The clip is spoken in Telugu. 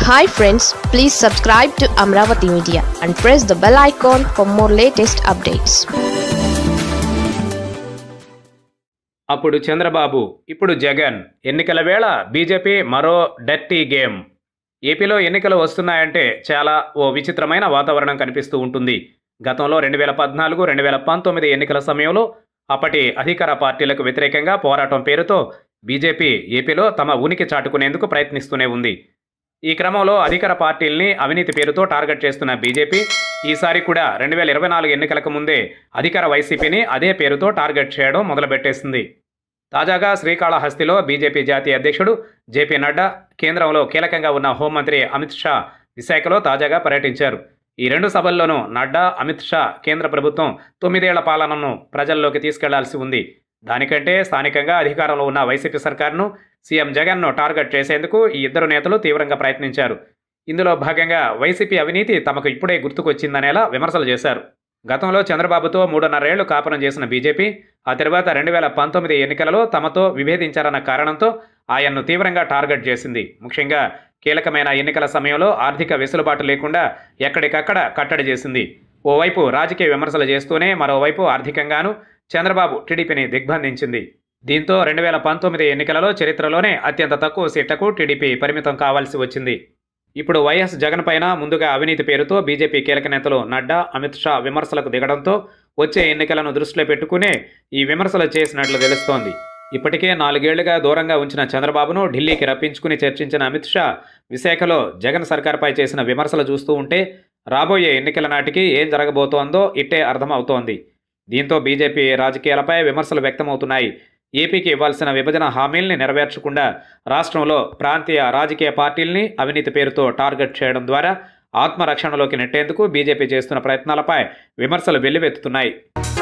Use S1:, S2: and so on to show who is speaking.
S1: hi friends please subscribe to Amaravati media and press the bell icon for more latest updates
S2: అప్పుడు చంద్రబాబు ఇప్పుడు జగన్ ఎన్నికల వేళ బీజేపీ మరో డర్టీ గేమ్ ఏపీలో ఎన్నికలు వస్తున్నాయంటే చాలా ఓ విచిత్రమైన వాతావరణం కనిపిస్తూ ఉంటుంది గతంలో రెండు వేల పద్నాలుగు రెండు వేల పంతొమ్మిది ఎన్నికల సమయంలో అప్పటి అధికార పార్టీలకు వ్యతిరేకంగా పోరాటం పేరుతో బీజేపీ ఏపీలో తమ ఉనికి చాటుకునేందుకు ప్రయత్నిస్తూనే ఉంది ఈ క్రమంలో అధికార పార్టీల్ని అవినీతి పేరుతో టార్గెట్ చేస్తున్న బీజేపీ ఈసారి కూడా రెండు వేల ఇరవై నాలుగు ఎన్నికలకు ముందే అధికార వైసీపీని అదే పేరుతో టార్గెట్ చేయడం మొదలుపెట్టేసింది తాజాగా శ్రీకాళహస్తిలో బీజేపీ జాతీయ అధ్యక్షుడు జేపీ నడ్డా కేంద్రంలో కీలకంగా ఉన్న హోంమంత్రి అమిత్ షా విశాఖలో తాజాగా పర్యటించారు ఈ రెండు సభల్లోనూ నడ్డా అమిత్ షా కేంద్ర ప్రభుత్వం తొమ్మిదేళ్ల పాలనను ప్రజల్లోకి తీసుకెళ్లాల్సి ఉంది దానికంటే స్థానికంగా అధికారంలో ఉన్న వైసీపీ సర్కారును సీఎం జగన్ను టార్గెట్ చేసేందుకు ఈ ఇద్దరు నేతలు తీవ్రంగా ప్రయత్నించారు ఇందులో భాగంగా వైసీపీ అవినీతి తమకు ఇప్పుడే గుర్తుకొచ్చిందనేలా విమర్శలు చేశారు గతంలో చంద్రబాబుతో మూడున్నరేళ్లు కాపురం చేసిన బీజేపీ ఆ తర్వాత రెండు వేల పంతొమ్మిది ఎన్నికలలో తమతో విభేదించారన్న కారణంతో ఆయన్ను తీవ్రంగా టార్గెట్ చేసింది ముఖ్యంగా కీలకమైన ఎన్నికల సమయంలో ఆర్థిక వెసులుబాటు లేకుండా ఎక్కడికక్కడ కట్టడి చేసింది ఓవైపు రాజకీయ విమర్శలు చేస్తూనే మరోవైపు ఆర్థికంగానూ చంద్రబాబు టీడీపీని దిగ్బంధించింది దీంతో రెండు వేల పంతొమ్మిది ఎన్నికలలో చరిత్రలోనే అత్యంత తక్కువ సీట్లకు టీడీపీ పరిమితం కావాల్సి వచ్చింది ఇప్పుడు వైఎస్ జగన్ పైన ముందుగా అవినీతి పేరుతో బీజేపీ కీలక నేతలు నడ్డా అమిత్ షా విమర్శలకు దిగడంతో వచ్చే ఎన్నికలను దృష్టిలో పెట్టుకునే ఈ విమర్శలు చేసినట్లు తెలుస్తోంది ఇప్పటికే నాలుగేళ్లుగా దూరంగా ఉంచిన చంద్రబాబును ఢిల్లీకి రప్పించుకుని చర్చించిన అమిత్ షా విశాఖలో జగన్ సర్కార్పై చేసిన విమర్శలు చూస్తూ ఉంటే రాబోయే ఎన్నికల నాటికి ఏం జరగబోతోందో ఇట్టే అర్థమవుతోంది దీంతో బీజేపీ రాజకీయాలపై విమర్శలు వ్యక్తమవుతున్నాయి ఏపీకి ఇవ్వాల్సిన విభజన హామీల్ని నెరవేర్చకుండా రాష్ట్రంలో ప్రాంతీయ రాజకీయ పార్టీల్ని అవినీతి పేరుతో టార్గెట్ చేయడం ద్వారా ఆత్మరక్షణలోకి నెట్టేందుకు బీజేపీ చేస్తున్న ప్రయత్నాలపై విమర్శలు వెల్లువెత్తుతున్నాయి